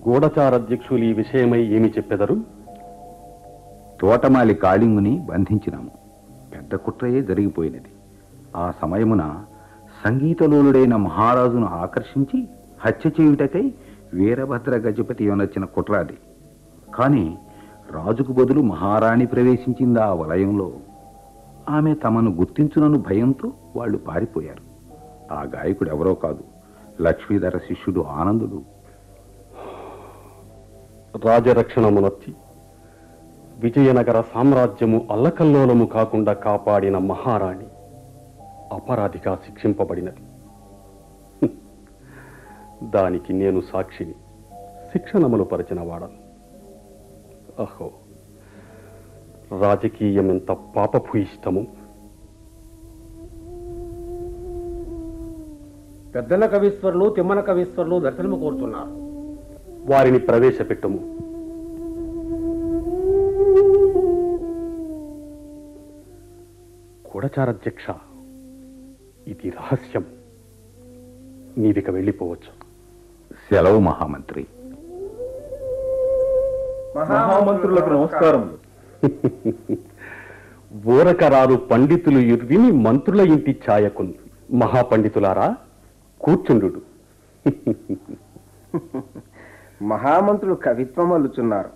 గూఢచారధ్యక్షులు ఈ విషయమై ఏమి చెప్పెదరు తోటమాలి కాళింగుని బంధించినాము పెద్ద కుట్రయే జరిగిపోయినది ఆ సమయమున సంగీతలోలుడైన మహారాజును ఆకర్షించి హత్య చేయుటకై వీరభద్ర గజపతి యొనొచ్చిన కుట్ర అది కానీ రాజుకు బదులు మహారాణి ప్రవేశించింది ఆ వలయంలో ఆమె తమను గుర్తించునను భయంతో వాళ్ళు పారిపోయారు ఆ గాయకుడు ఎవరో కాదు లక్ష్మీధర శిష్యుడు ఆనందుడు రాజరక్షణమునొచ్చి విజయనగర సామ్రాజ్యము అల్లకల్లోలము కాకుండా కాపాడిన మహారాణి అపరాధిగా శిక్షింపబడినది హ్మ్. దానికి నేను సాక్షిని శిక్షణములు పరిచిన వాడను అహో రాజకీయం ఎంత పాపభూయిష్టము పెద్దల కవీశ్వరులు తిమ్మన కవీశ్వరులు దర్శనము కోరుతున్నారు వారిని ప్రవేశపెట్టుము గూఢచారధ్యక్ష ఇది రహస్యం నీవిక వెళ్ళిపోవచ్చు సెలవు మహామంత్రి మహామంత్రులకు నమస్కారములు ఊరకరారు పండితులు ఇర్విని మంత్రుల ఇంటి ఛాయకున్ మహాపండితులారా కూర్చుండు మహామంత్రులు కవిత్వం అల్లుచున్నారు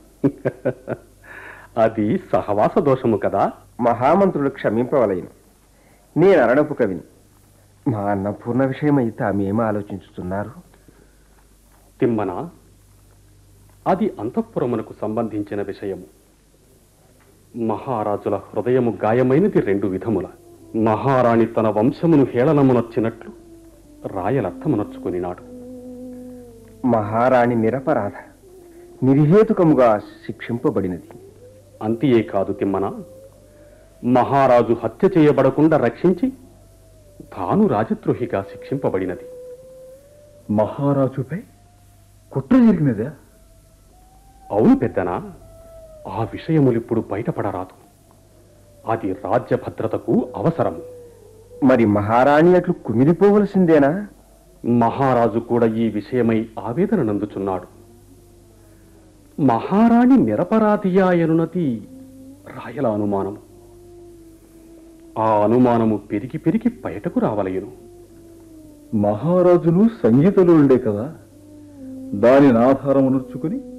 అది సహవాస దోషము కదా మహామంత్రులు క్షమింపవలయను నేను అరణపు కవిని మా అన్నపూర్ణ విషయమై తామేమి ఆలోచించుతున్నారు తిమ్మన అది అంతఃపురమునకు సంబంధించిన విషయము మహారాజుల హృదయము గాయమైనది రెండు విధముల మహారాణి తన వంశమును హేళనమునొచ్చినట్లు రాయలర్థమునర్చుకునినాడు మహారాణి నిరపరాధ నిర్హేతుకముగా శిక్షింపబడినది అంతియే కాదు తిమ్మన మహారాజు హత్య చేయబడకుండా రక్షించి తాను రాజద్రోహిగా శిక్షింపబడినది మహారాజుపై కుట్ర జరిగినదా అవును పెద్దనా ఆ విషయములిప్పుడు బయటపడరాదు అది రాజ్య భద్రతకు అవసరము మరి మహారాణి అట్లు కుమిలిపోవలసిందేనా మహారాజు కూడా ఈ విషయమై ఆవేదన నందుచున్నాడు మహారాణి నిరపరాధియాయనున్నది రాయల అనుమానము ఆ అనుమానము పెరిగి పెరిగి బయటకు రావలయను మహారాజును సంగీతలో ఉండే కదా దానిని ఆధారం నొచ్చుకుని